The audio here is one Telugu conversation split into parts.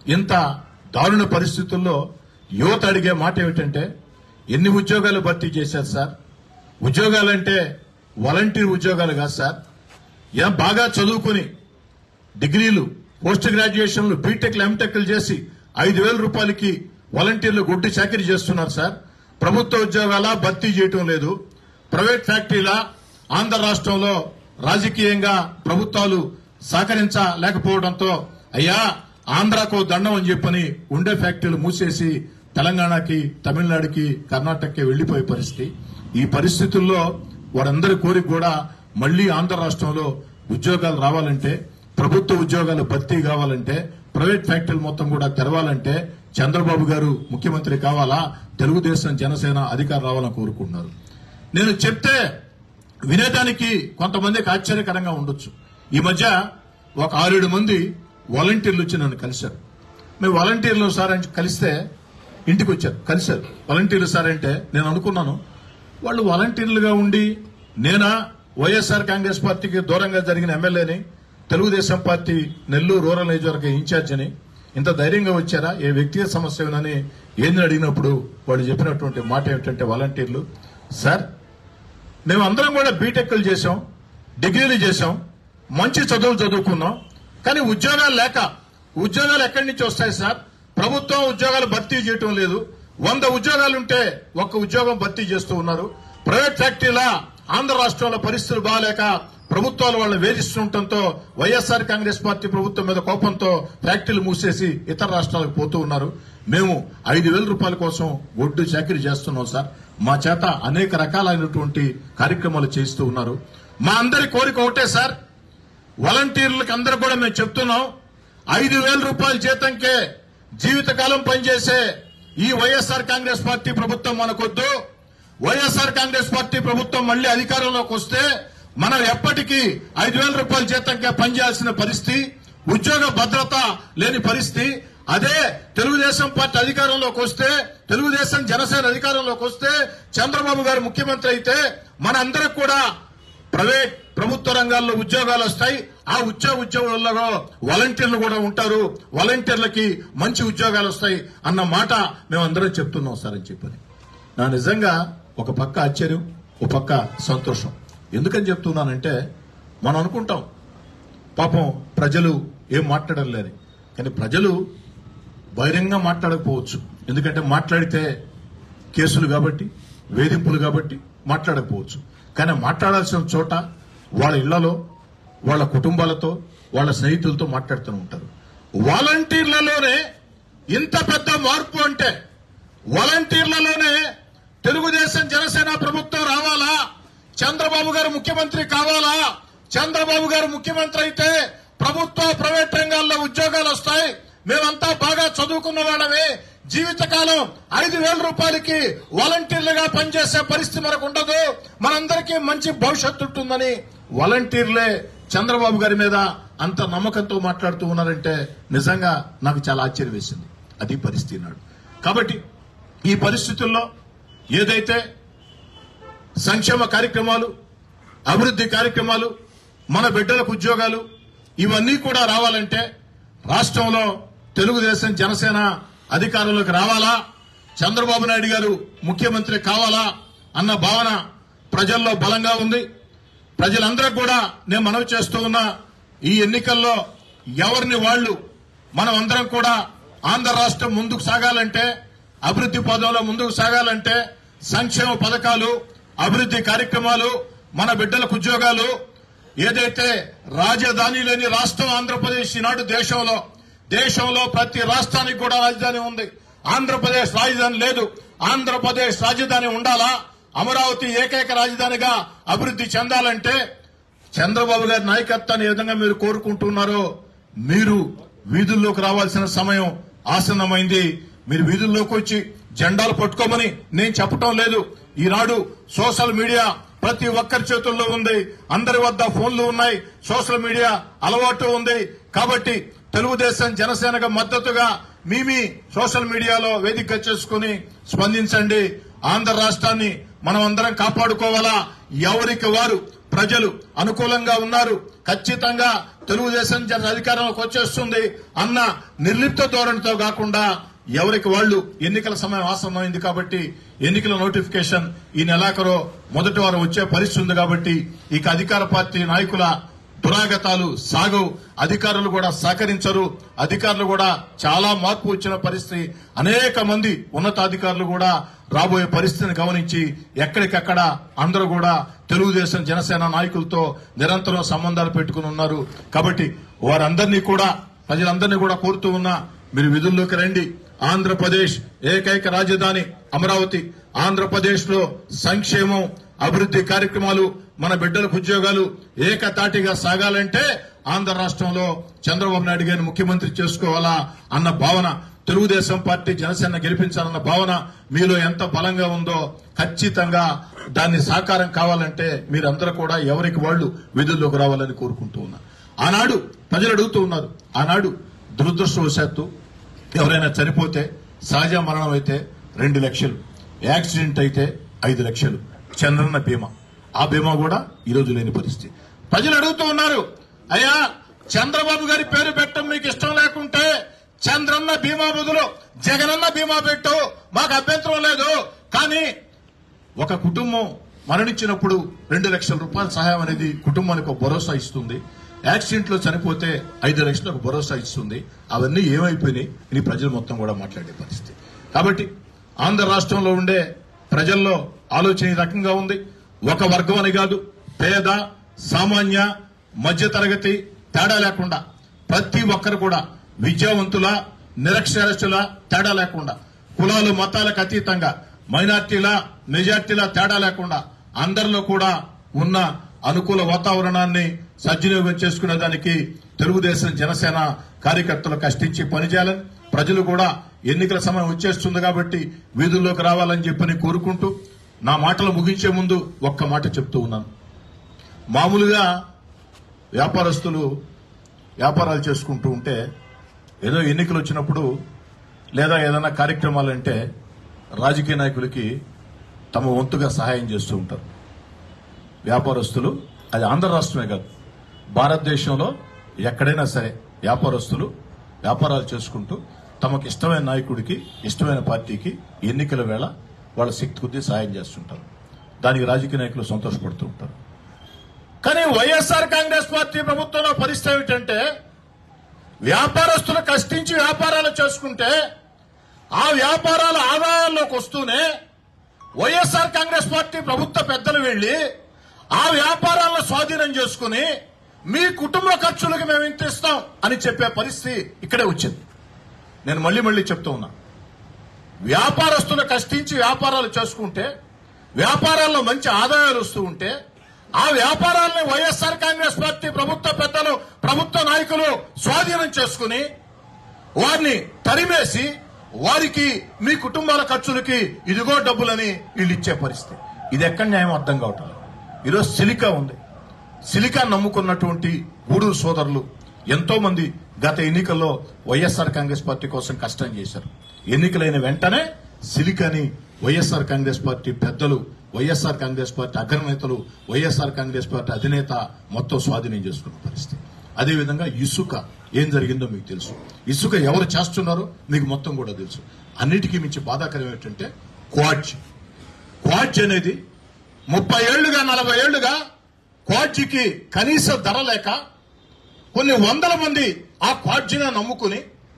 ఇంత దారుణ పరిస్థితుల్లో యువత అడిగే మాట ఏమిటంటే ఎన్ని ఉద్యోగాలు భర్తీ చేశారు సార్ ఉద్యోగాలంటే వాలంటీర్ ఉద్యోగాలు కాదు సార్ ఏ బాగా చదువుకుని డిగ్రీలు పోస్ట్ గ్రాడ్యుయేషన్లు బీటెక్లు ఎంటెక్లు చేసి ఐదు వేల రూపాయలకి వాలంటీర్లు గుడ్డి చాకరీ చేస్తున్నారు సార్ ప్రభుత్వ ఉద్యోగాల భర్తీ చేయటం లేదు ప్రైవేట్ ఫ్యాక్టరీల ఆంధ్ర రాష్ట్రంలో రాజకీయంగా ప్రభుత్వాలు సహకరించలేకపోవడంతో అయ్యా ఆంధ్రాకు దండం అని చెప్పని ఉండే ఫ్యాక్టరీలు మూసేసి తెలంగాణకి తమిళనాడుకి కర్ణాటకకి వెళ్లిపోయే పరిస్థితి ఈ పరిస్థితుల్లో వారందరి కోరిక కూడా మళ్లీ ఆంధ్ర రాష్ట్రంలో ఉద్యోగాలు రావాలంటే ప్రభుత్వ ఉద్యోగాలు భర్తీ కావాలంటే ప్రైవేట్ ఫ్యాక్టరీలు మొత్తం కూడా తెరవాలంటే చంద్రబాబు గారు ముఖ్యమంత్రి కావాలా తెలుగుదేశం జనసేన అధికారం రావాలని కోరుకుంటున్నారు నేను చెప్తే వినేదానికి కొంతమందికి ఆశ్చర్యకరంగా ఉండొచ్చు ఈ మధ్య ఒక ఆరేడు మంది వాలంటీర్లు వచ్చి నన్ను కలిశారు మేము వాలంటీర్లు సార్ అని కలిస్తే ఇంటికి వచ్చారు కలిశారు వాలంటీర్లు సార్ అంటే నేను అనుకున్నాను వాళ్ళు వాలంటీర్లుగా ఉండి నేనా వైఎస్ఆర్ కాంగ్రెస్ పార్టీకి దూరంగా జరిగిన ఎమ్మెల్యేని తెలుగుదేశం పార్టీ నెల్లూరు రూరల్ నియోజకవర్గ ఇన్ఛార్జ్ అని ఇంత ధైర్యంగా వచ్చారా ఏ వ్యక్తిగత సమస్య ఏమని ఏంది అడిగినప్పుడు వాళ్ళు చెప్పినటువంటి మాట ఏమిటంటే వాలంటీర్లు సార్ మేము అందరం కూడా బీటెక్లు చేసాం డిగ్రీలు చేసాం మంచి చదువులు చదువుకున్నాం కానీ ఉద్యోగాలు లేక ఉద్యోగాలు ఎక్కడి నుంచి వస్తాయి సార్ ప్రభుత్వం ఉద్యోగాలు భర్తీ చేయటం లేదు వంద ఉద్యోగాలుంటే ఒక్క ఉద్యోగం భర్తీ చేస్తూ ఉన్నారు ప్రైవేట్ ఫ్యాక్టరీల ఆంధ్ర రాష్ట్రంలో పరిస్థితులు బాగాలేక ప్రభుత్వాలు వాళ్ళని వేధిస్తుండటంతో వైఎస్ఆర్ కాంగ్రెస్ పార్టీ ప్రభుత్వం మీద కోపంతో ఫ్యాక్టరీలు మూసేసి ఇతర రాష్ట్రాలకు పోతూ ఉన్నారు మేము ఐదు వేల రూపాయల కోసం ఒడ్డు చాకరీ చేస్తున్నాం సార్ మా చేత అనేక రకాలైనటువంటి కార్యక్రమాలు చేస్తూ ఉన్నారు మా అందరి కోరిక ఒకటే సార్ వాలంటీర్లకు అందరూ కూడా మేము చెప్తున్నాం ఐదు వేల రూపాయల జీతంకే జీవితకాలం పనిచేసే ఈ వైఎస్ఆర్ కాంగ్రెస్ పార్టీ ప్రభుత్వం మనకొద్దు వైఎస్ఆర్ కాంగ్రెస్ పార్టీ ప్రభుత్వం మళ్లీ అధికారంలోకి వస్తే మనం ఎప్పటికీ ఐదు వేల రూపాయల జీతంకే పనిచేయాల్సిన పరిస్థితి ఉద్యోగ భద్రత లేని పరిస్థితి అదే తెలుగుదేశం పార్టీ అధికారంలోకి వస్తే తెలుగుదేశం జనసేన అధికారంలోకి వస్తే చంద్రబాబు గారు ముఖ్యమంత్రి అయితే మన అందరికి కూడా ప్రైవేట్ ప్రభుత్వ రంగాల్లో ఉద్యోగాలు వస్తాయి ఆ ఉద్యోగ ఉద్యోగాల్లో వాలంటీర్లు కూడా ఉంటారు వాలంటీర్లకి మంచి ఉద్యోగాలు వస్తాయి అన్న మాట మేము అందరం చెప్తున్నాం సార్ అని చెప్పని నా నిజంగా ఒక పక్క ఆశ్చర్యం ఒక పక్క సంతోషం ఎందుకని చెప్తున్నానంటే మనం అనుకుంటాం పాపం ప్రజలు ఏం మాట్లాడడం లేదు కానీ ప్రజలు బహిరంగంగా మాట్లాడకపోవచ్చు ఎందుకంటే మాట్లాడితే కేసులు కాబట్టి వేధింపులు కాబట్టి మాట్లాడకపోవచ్చు కానీ మాట్లాడాల్సిన చోట వాళ్ళ ఇళ్లలో వాళ్ళ కుటుంబాలతో వాళ్ళ స్నేహితులతో మాట్లాడుతూ ఉంటారు వాలంటీర్లలోనే ఇంత పెద్ద మార్పు అంటే వాలంటీర్లలోనే తెలుగుదేశం జనసేన ప్రభుత్వం రావాలా చంద్రబాబు గారు ముఖ్యమంత్రి కావాలా చంద్రబాబు గారు ముఖ్యమంత్రి అయితే ప్రభుత్వ ప్రైవేట్ రంగాల్లో ఉద్యోగాలు వస్తాయి మేమంతా బాగా చదువుకున్న వాళ్ళమే జీవితకాలం ఐదు వేల రూపాయలకి వాలంటీర్లుగా పనిచేసే పరిస్థితి మనకు ఉండదు మనందరికీ మంచి భవిష్యత్తు ఉంటుందని వాలంటీర్లే చంద్రబాబు గారి మీద అంత నమ్మకంతో మాట్లాడుతూ ఉన్నారంటే నిజంగా నాకు చాలా ఆశ్చర్యం వేసింది అది పరిస్థితి నాడు కాబట్టి ఈ పరిస్థితుల్లో ఏదైతే సంక్షేమ కార్యక్రమాలు అభివృద్ధి కార్యక్రమాలు మన బిడ్డలకు ఉద్యోగాలు ఇవన్నీ కూడా రావాలంటే రాష్ట్రంలో తెలుగుదేశం జనసేన అధికారంలోకి రావాలా చంద్రబాబు నాయుడు గారు ముఖ్యమంత్రి కావాలా అన్న భావన ప్రజల్లో బలంగా ఉంది ప్రజలందరూ కూడా నేను మనవి చేస్తూ ఉన్నా ఈ ఎన్నికల్లో ఎవరిని వాళ్ళు మనం అందరం కూడా ఆంధ్ర రాష్ట్రం ముందుకు సాగాలంటే అభివృద్ధి పదంలో ముందుకు సాగాలంటే సంక్షేమ పథకాలు అభివృద్ధి కార్యక్రమాలు మన బిడ్డలకు ఉద్యోగాలు ఏదైతే రాజధాని లేని రాష్ట్రం ఆంధ్రప్రదేశ్ ఈనాడు దేశంలో దేశంలో ప్రతి రాష్ట్రానికి కూడా రాజధాని ఉంది ఆంధ్రప్రదేశ్ రాజధాని లేదు ఆంధ్రప్రదేశ్ రాజధాని ఉండాలా అమరావతి ఏకైక రాజధానిగా అభివృద్ధి చెందాలంటే చంద్రబాబు గారి నాయకత్వాన్ని ఏ విధంగా మీరు కోరుకుంటున్నారో మీరు వీధుల్లోకి రావాల్సిన సమయం ఆసన్నమైంది మీరు వీధుల్లోకి వచ్చి జెండాలు పట్టుకోమని నేను చెప్పటం లేదు ఈనాడు సోషల్ మీడియా ప్రతి ఒక్కరి చేతుల్లో ఉంది అందరి వద్ద ఫోన్లు ఉన్నాయి సోషల్ మీడియా అలవాటు ఉంది కాబట్టి తెలుగుదేశం జనసేనకు మద్దతుగా మీ మీ సోషల్ మీడియాలో వేదిక చేసుకుని స్పందించండి ఆంధ్ర రాష్ట్రాన్ని మనం అందరం కాపాడుకోవాలా ఎవరికి వారు ప్రజలు అనుకూలంగా ఉన్నారు ఖచ్చితంగా తెలుగుదేశం జన అధికారంలోకి వచ్చేస్తుంది అన్న నిర్లిప్త ధోరణితో కాకుండా ఎవరికి వాళ్ళు ఎన్నికల సమయం ఆసన్నమైంది కాబట్టి ఎన్నికల నోటిఫికేషన్ ఈ నెలాఖరు మొదటి వారం వచ్చే పరిస్థితి ఉంది కాబట్టి ఇక అధికార పార్టీ నాయకుల దురాగతాలు సాగవు అధికారులు కూడా సహకరించరు అధికారులు కూడా చాలా మార్పు వచ్చిన పరిస్థితి అనేక మంది ఉన్నతాధికారులు కూడా రాబోయే పరిస్థితిని గమనించి ఎక్కడికెక్కడ అందరూ కూడా తెలుగుదేశం జనసేన నాయకులతో నిరంతరం సంబంధాలు పెట్టుకుని ఉన్నారు కాబట్టి వారందరినీ కూడా ప్రజలందరినీ కూడా కోరుతూ ఉన్నా మీరు విధుల్లోకి రండి ఆంధ్రప్రదేశ్ ఏకైక రాజధాని అమరావతి ఆంధ్రప్రదేశ్ లో సంక్షేమం అభివృద్ధి కార్యక్రమాలు మన బిడ్డలకు ఉద్యోగాలు ఏకతాటిగా సాగాలంటే ఆంధ్ర రాష్ట్రంలో చంద్రబాబు నాయుడు గారిని ముఖ్యమంత్రి చేసుకోవాలా అన్న భావన తెలుగుదేశం పార్టీ జనసేన గెలిపించాలన్న భావన మీలో ఎంత బలంగా ఉందో ఖచ్చితంగా దాన్ని సాకారం కావాలంటే మీరందరూ కూడా ఎవరికి వాళ్ళు విధుల్లోకి రావాలని కోరుకుంటూ ఉన్నా ఆనాడు ప్రజలు అడుగుతూ ఉన్నారు ఆనాడు దురదృష్టవశాత్తు ఎవరైనా చనిపోతే సహజ మరణం అయితే రెండు లక్షలు యాక్సిడెంట్ అయితే ఐదు లక్షలు చంద్రన్న బీమా ఆ బీమా కూడా ఈ రోజు లేని పరిస్థితి ప్రజలు అడుగుతూ ఉన్నారు అయ్యా చంద్రబాబు గారి పేరు పెట్టడం మీకు ఇష్టం లేకుంటే చంద్రన్న బీమా బదులు జగనన్న బీమా పెట్టు మాకు అభ్యంతరం లేదు కానీ ఒక కుటుంబం మరణించినప్పుడు రెండు లక్షల రూపాయల సహాయం అనేది కుటుంబానికి ఒక భరోసా ఇస్తుంది యాక్సిడెంట్ లో చనిపోతే ఐదు లక్షలకు భరోసా ఇస్తుంది అవన్నీ ఏమైపోయినాయి ఇది ప్రజలు మొత్తం కూడా మాట్లాడే పరిస్థితి కాబట్టి ఆంధ్ర రాష్ట్రంలో ఉండే ప్రజల్లో ఆలోచన ఈ రకంగా ఉంది ఒక వర్గం అని కాదు పేద సామాన్య మధ్య తరగతి తేడా లేకుండా ప్రతి ఒక్కరు కూడా విద్యావంతుల నిరక్షరస్తుల తేడా లేకుండా కులాలు మతాలకు అతీతంగా మైనార్టీల మెజార్టీల తేడా లేకుండా అందరిలో కూడా ఉన్న అనుకూల వాతావరణాన్ని సద్వినియోగం చేసుకునే దానికి తెలుగుదేశం జనసేన కార్యకర్తలు కష్టించి పనిచేయాలని ప్రజలు కూడా ఎన్నికల సమయం వచ్చేస్తుంది కాబట్టి వీధుల్లోకి రావాలని చెప్పని కోరుకుంటూ నా మాటలు ముగించే ముందు ఒక్క మాట చెప్తూ ఉన్నాను మామూలుగా వ్యాపారస్తులు వ్యాపారాలు చేసుకుంటూ ఉంటే ఏదో ఎన్నికలు వచ్చినప్పుడు లేదా ఏదైనా కార్యక్రమాలు అంటే రాజకీయ నాయకులకి తమ వంతుగా సహాయం చేస్తూ ఉంటారు వ్యాపారస్తులు అది ఆంధ్ర రాష్ట్రమే కాదు భారతదేశంలో ఎక్కడైనా సరే వ్యాపారస్తులు వ్యాపారాలు చేసుకుంటూ తమకు ఇష్టమైన నాయకుడికి ఇష్టమైన పార్టీకి ఎన్నికల వేళ వాళ్ళ శక్తి కొద్దీ సహాయం చేస్తుంటారు దానికి రాజకీయ నాయకులు సంతోషపడుతూ ఉంటారు కానీ వైఎస్ఆర్ కాంగ్రెస్ పార్టీ ప్రభుత్వంలో పరిస్థితి ఏమిటంటే వ్యాపారస్తులు కష్టించి వ్యాపారాలు చేసుకుంటే ఆ వ్యాపారాల ఆదాయాల్లోకి వస్తూనే వైఎస్ఆర్ కాంగ్రెస్ పార్టీ ప్రభుత్వ పెద్దలు వెళ్లి ఆ వ్యాపారాలను స్వాధీనం చేసుకుని మీ కుటుంబ ఖర్చులకు మేము ఇంత ఇస్తాం అని చెప్పే పరిస్థితి ఇక్కడే వచ్చింది నేను మళ్ళీ మళ్ళీ చెప్తూ ఉన్నా వ్యాపారస్తులు కష్టించి వ్యాపారాలు చేసుకుంటే వ్యాపారాల్లో మంచి ఆదాయాలు వస్తూ ఉంటే ఆ వ్యాపారాలని వైఎస్ఆర్ కాంగ్రెస్ పార్టీ ప్రభుత్వ పెద్దలు ప్రభుత్వ నాయకులు స్వాధీనం చేసుకుని వారిని తరిమేసి వారికి మీ కుటుంబాల ఖర్చులకి ఇదిగో డబ్బులని వీళ్ళు ఇచ్చే పరిస్థితి ఇది ఎక్కడ న్యాయం అర్థం కావటం లేదు. ఈరోజు సిలికా ఉంది సిలికా నమ్ముకున్నటువంటి గూడూరు సోదరులు ఎంతో మంది గత ఎన్నికల్లో వైఎస్ఆర్ కాంగ్రెస్ పార్టీ కోసం కష్టం చేశారు ఎన్నికలైన వెంటనే సిలికాని వైఎస్ఆర్ కాంగ్రెస్ పార్టీ పెద్దలు వైఎస్ఆర్ కాంగ్రెస్ పార్టీ అగ్రనేతలు వైఎస్ఆర్ కాంగ్రెస్ పార్టీ అధినేత మొత్తం స్వాధీనం చేసుకున్న పరిస్థితి అదేవిధంగా ఇసుక ఏం జరిగిందో మీకు తెలుసు ఇసుక ఎవరు చేస్తున్నారో మీకు మొత్తం కూడా తెలుసు అన్నిటికీ మించి బాధాకరం ఏంటంటే క్వాడ్జ్ క్వాడ్జ్ అనేది ముప్పై ఏళ్లుగా నలభై ఏళ్లుగా క్వాడ్జికి కనీస ధర లేక కొన్ని వందల మంది ఆ క్వాడ్జిని నమ్ముకుని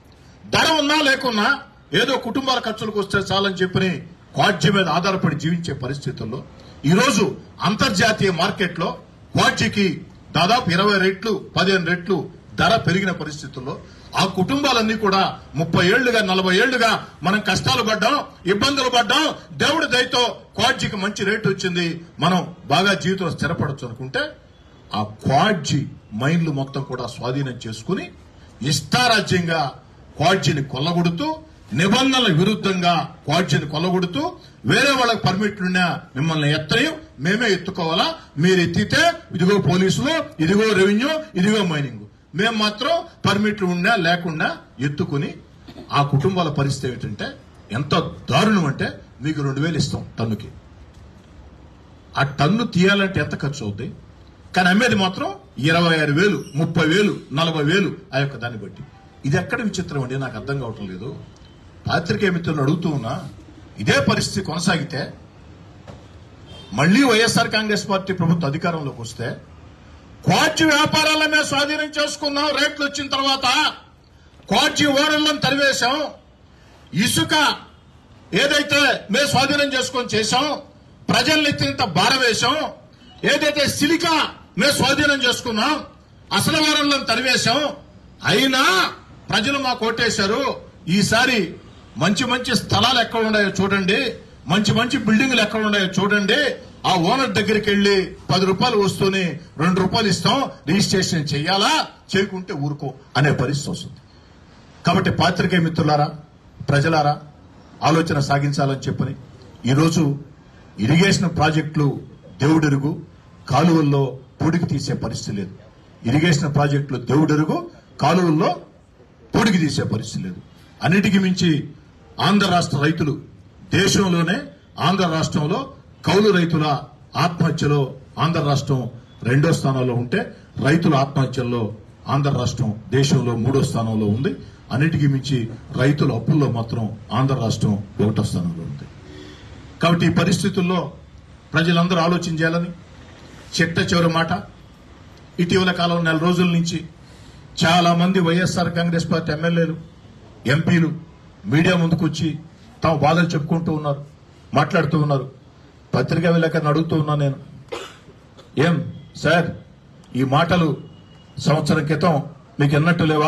ధర ఉన్నా లేకున్నా ఏదో కుటుంబాల ఖర్చులకు వస్తే చాలని చెప్పని క్వాడ్జి మీద ఆధారపడి జీవించే పరిస్థితుల్లో ఈరోజు అంతర్జాతీయ మార్కెట్లో క్వాడ్జికి దాదాపు ఇరవై రెట్లు పదిహేను రెట్లు ధర పెరిగిన పరిస్థితుల్లో ఆ కుటుంబాలన్నీ కూడా ముప్పై ఏళ్లుగా నలభై ఏళ్లుగా మనం కష్టాలు పడ్డాం ఇబ్బందులు పడ్డాం దేవుడి దయతో క్వాడ్జికి మంచి రేటు వచ్చింది మనం బాగా జీవితంలో స్థిరపడచ్చు అనుకుంటే ఆ క్వాడ్జి మైన్లు మొత్తం కూడా స్వాధీనం చేసుకుని ఇష్టారాజ్యంగా క్వాడ్జిని కొల్లగొడుతూ నిబంధనల విరుద్ధంగా క్వాడ్జిని కొల్లగొడుతూ వేరే వాళ్ళకి పర్మిట్లున్నా మిమ్మల్ని ఎత్తయం మేమే ఎత్తుకోవాలా మీరు ఎత్తితే ఇదిగో పోలీసులు ఇదిగో రెవెన్యూ ఇదిగో మైనింగ్ మేము మాత్రం పర్మిట్లు ఉన్నా లేకుండా ఎత్తుకుని ఆ కుటుంబాల పరిస్థితి ఏమిటంటే ఎంత దారుణం అంటే మీకు రెండు వేలు ఇస్తాం టన్నుకి ఆ టన్ను తీయాలంటే ఎంత ఖర్చు అవుద్ది కానీ అమ్మేది మాత్రం ఇరవై ఆరు వేలు ముప్పై వేలు నలభై వేలు ఆ యొక్క దాన్ని బట్టి ఇది ఎక్కడ విచిత్రం అండి నాకు అర్థం కావటం లేదు పాత్రికేయ మిత్రులను అడుగుతూ ఉన్నా ఇదే పరిస్థితి కొనసాగితే మళ్లీ వైఎస్ఆర్ కాంగ్రెస్ పార్టీ ప్రభుత్వ అధికారంలోకి వస్తే క్వార్జీ వ్యాపారాల మీద స్వాధీనం చేసుకున్నాం రేట్లు వచ్చిన తర్వాత క్వార్జీ ఓడలను తరివేశాం ఇసుక ఏదైతే మేము స్వాధీనం చేసుకొని చేశాం ప్రజల్ని ఎత్తినంత భారం వేశాం ఏదైతే సిలికా మేము స్వాధీనం చేసుకున్నాం అసలు వారంలను తరివేశాం అయినా ప్రజలు మాకు ఓటేశారు ఈసారి మంచి మంచి స్థలాలు ఎక్కడ ఉన్నాయో చూడండి మంచి మంచి బిల్డింగ్లు ఎక్కడ ఉన్నాయో చూడండి ఆ ఓనర్ దగ్గరికి వెళ్లి పది రూపాయలు వస్తూనే రెండు రూపాయలు ఇస్తాం రిజిస్ట్రేషన్ చేయాలా చేయకుంటే ఊరుకో అనే పరిస్థితి వస్తుంది కాబట్టి పాత్రికేయ మిత్రులారా ప్రజలారా ఆలోచన సాగించాలని చెప్పని ఈరోజు ఇరిగేషన్ ప్రాజెక్టులు దేవుడెరుగు కాలువల్లో పూడికి తీసే పరిస్థితి లేదు ఇరిగేషన్ ప్రాజెక్టులు దేవుడెరుగు కాలువల్లో పూడికి తీసే పరిస్థితి లేదు అన్నిటికీ మించి ఆంధ్ర రాష్ట్ర రైతులు దేశంలోనే ఆంధ్ర రాష్ట్రంలో కౌలు రైతుల ఆత్మహత్యలో ఆంధ్ర రాష్ట్రం రెండో స్థానంలో ఉంటే రైతుల ఆత్మహత్యల్లో ఆంధ్ర రాష్ట్రం దేశంలో మూడో స్థానంలో ఉంది అన్నిటికీ మించి రైతుల అప్పుల్లో మాత్రం ఆంధ్ర రాష్ట్రం ఒకటో స్థానంలో ఉంది కాబట్టి ఈ పరిస్థితుల్లో ప్రజలందరూ ఆలోచించాలని చిట్ట చివరి మాట ఇటీవల కాలం నెల రోజుల నుంచి చాలా మంది వైఎస్ఆర్ కాంగ్రెస్ పార్టీ ఎమ్మెల్యేలు ఎంపీలు మీడియా ముందుకు వచ్చి తమ బాధలు చెప్పుకుంటూ ఉన్నారు మాట్లాడుతూ ఉన్నారు పత్రికా విలేకరుని అడుగుతూ ఉన్నా నేను ఏం సార్ ఈ మాటలు సంవత్సరం క్రితం మీకు ఎన్నట్టు లేవా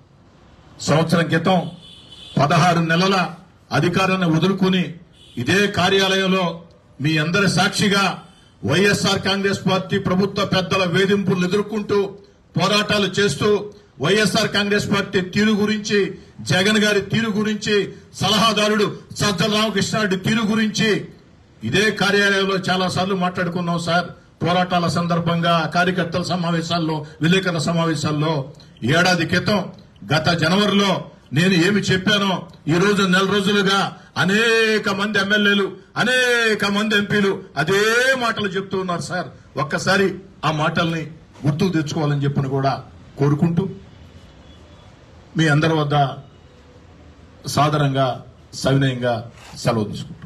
సంవత్సరం క్రితం పదహారు నెలల అధికారాన్ని వదులుకుని ఇదే కార్యాలయంలో మీ అందరి సాక్షిగా వైఎస్ఆర్ కాంగ్రెస్ పార్టీ ప్రభుత్వ పెద్దల వేధింపులు ఎదుర్కొంటూ పోరాటాలు చేస్తూ వైఎస్ఆర్ కాంగ్రెస్ పార్టీ తీరు గురించి జగన్ గారి తీరు గురించి సలహాదారుడు సజ్జల రామకృష్ణారెడ్డి తీరు గురించి ఇదే కార్యాలయంలో చాలా సార్లు మాట్లాడుకున్నాం సార్ పోరాటాల సందర్భంగా కార్యకర్తల సమావేశాల్లో విలేకరుల సమావేశాల్లో ఏడాది క్రితం గత జనవరిలో నేను ఏమి చెప్పానో ఈ రోజు నెల రోజులుగా అనేక మంది ఎమ్మెల్యేలు అనేక మంది ఎంపీలు అదే మాటలు చెప్తూ ఉన్నారు సార్ ఒక్కసారి ఆ మాటల్ని గుర్తుకు తెచ్చుకోవాలని చెప్పని కూడా కోరుకుంటూ మీ అందరి వద్ద సాదరంగా సవినయంగా సెలవు తీసుకుంటాం